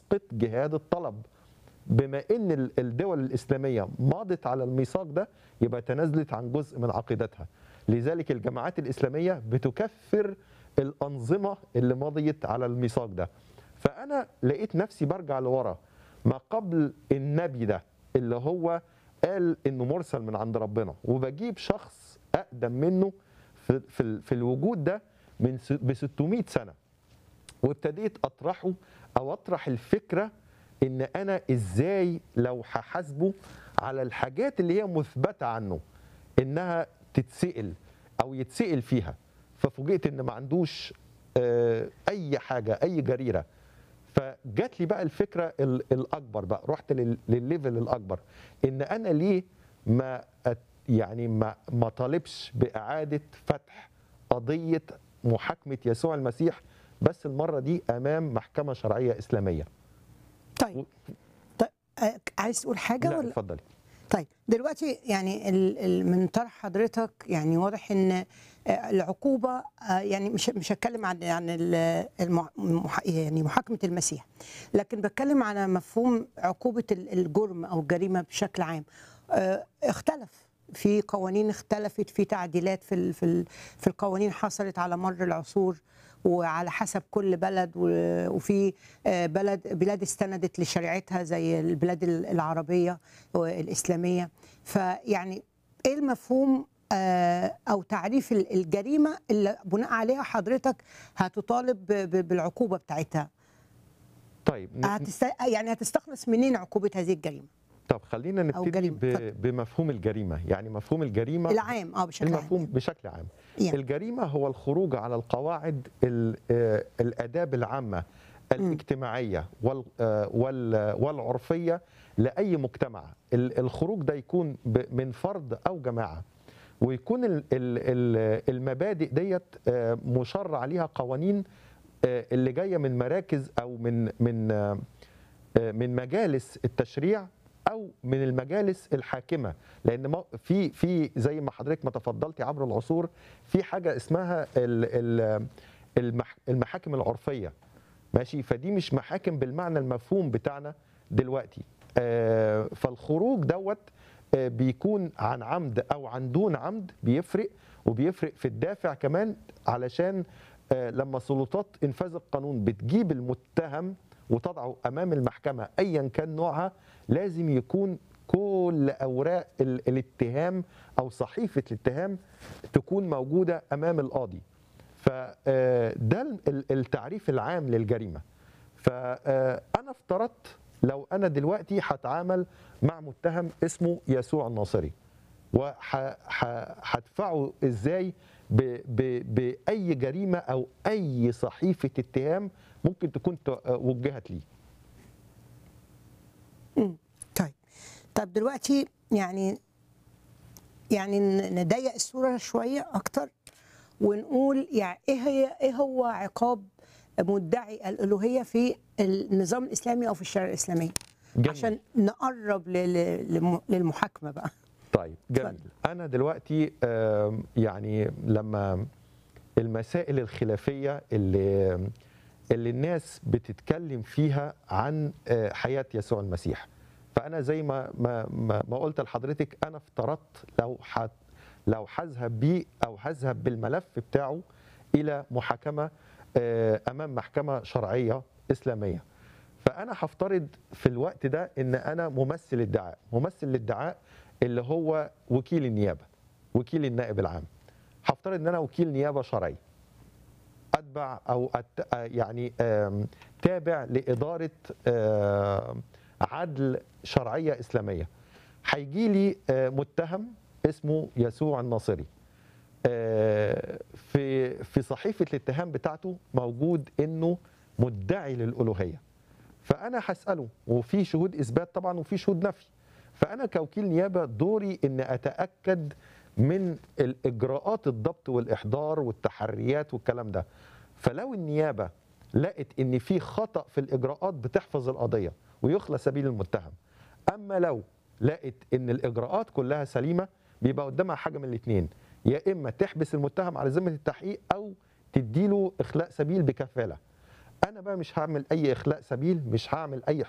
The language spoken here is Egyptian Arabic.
يسقط جهاد الطلب بما ان ال- الدول الاسلاميه مضت على الميثاق ده يبقى تنازلت عن جزء من عقيدتها لذلك الجماعات الاسلاميه بتكفر الانظمه اللي مضيت على الميثاق ده فانا لقيت نفسي برجع لورا ما قبل النبي ده اللي هو قال انه مرسل من عند ربنا وبجيب شخص اقدم منه في في, ال- في الوجود ده من ب 600 سنه وابتديت اطرحه او اطرح الفكره ان انا ازاي لو هحاسبه على الحاجات اللي هي مثبته عنه انها تتسال او يتسال فيها ففوجئت ان ما عندوش آه، اي حاجه اي جريره فجات لي بقى الفكره ال- الاكبر بقى رحت لل- للليفل الاكبر ان انا ليه ما أت- يعني ما ما طالبش باعاده فتح قضيه محاكمه يسوع المسيح بس المره دي امام محكمه شرعيه اسلاميه طيب طيب آه، عايز تقول حاجه لا ولا اتفضلي طيب دلوقتي يعني ال- ال- من طرح حضرتك يعني واضح ان آه، العقوبه آه، يعني مش مش هتكلم عن عن ال- المح- المح- يعني محاكمه المسيح لكن بتكلم على مفهوم عقوبه ال- الجرم او الجريمه بشكل عام آه، اختلف في قوانين اختلفت في تعديلات في ال- في ال- في القوانين حصلت على مر العصور وعلى حسب كل بلد و- وفي آه، بلد بلاد استندت لشريعتها زي البلاد ال- العربيه والاسلاميه فيعني ايه المفهوم آه، او تعريف ال- الجريمه اللي بناء عليها حضرتك هتطالب ب- ب- بالعقوبه بتاعتها طيب ن- هتست... يعني هتستخلص منين عقوبه هذه الجريمه طب خلينا نبتدي جريمة، ب- اتفضل. بمفهوم الجريمه يعني مفهوم الجريمه العام اه بشكل المفهوم عام بشكل عام يعني. الجريمه هو الخروج على القواعد ال- آه، الاداب العامه الاجتماعيه وال- آه، وال- والعرفيه لاي مجتمع ال- الخروج ده يكون ب- من فرد او جماعه ويكون ال- ال- ال- المبادئ ديت آه، مشرع عليها قوانين آه، اللي جايه من مراكز او من من آه، آه، من مجالس التشريع او من المجالس الحاكمه لان ما- في في زي ما حضرتك ما تفضلتي عبر العصور في حاجه اسمها ال- ال- المح- المحاكم العرفيه ماشي فدي مش محاكم بالمعنى المفهوم بتاعنا دلوقتي آه، فالخروج دوت آه، بيكون عن عمد او عن دون عمد بيفرق وبيفرق في الدافع كمان علشان آه، لما سلطات انفاذ القانون بتجيب المتهم وتضعه امام المحكمه ايا كان نوعها لازم يكون كل اوراق ال- الاتهام او صحيفه الاتهام تكون موجوده امام القاضي فده التعريف العام للجريمه فانا افترضت لو انا دلوقتي هتعامل مع متهم اسمه يسوع الناصري وهدفعه ازاي ب- ب- باي جريمه او اي صحيفه اتهام ممكن تكون ت- وجهت ليه مم. طيب طب دلوقتي يعني يعني ن- نضيق الصوره شويه اكتر ونقول يعني ايه هي ايه هو عقاب مدعي الالوهيه في النظام الاسلامي او في الشريعه الاسلاميه جميل. عشان نقرب ل- ل- للم- للمحاكمه بقى طيب جميل انا دلوقتي آم، يعني لما المسائل الخلافيه اللي اللي الناس بتتكلم فيها عن آه، حياه يسوع المسيح فانا زي ما ما ما, ما قلت لحضرتك انا افترضت لو حت لو هذهب بيه او هذهب بالملف بتاعه الى محاكمه آه، امام محكمه شرعيه اسلاميه فانا هفترض في الوقت ده ان انا ممثل ادعاء ممثل الادعاء اللي هو وكيل النيابه وكيل النائب العام هفترض ان انا وكيل نيابه شرعي اتبع او أت يعني آم، تابع لاداره آم، عدل شرعيه اسلاميه هيجي لي آه، متهم اسمه يسوع الناصري آه، في في صحيفه الاتهام بتاعته موجود انه مدعي للالوهيه فانا هساله وفي شهود اثبات طبعا وفي شهود نفي فانا كوكيل نيابه دوري ان اتاكد من الاجراءات الضبط والاحضار والتحريات والكلام ده فلو النيابه لقت ان في خطا في الاجراءات بتحفظ القضيه ويخلى سبيل المتهم اما لو لقت ان الاجراءات كلها سليمه بيبقى قدامها حاجه من الاثنين يا اما تحبس المتهم على ذمه التحقيق او تديله اخلاء سبيل بكفاله انا بقى مش هعمل اي اخلاء سبيل مش هعمل اي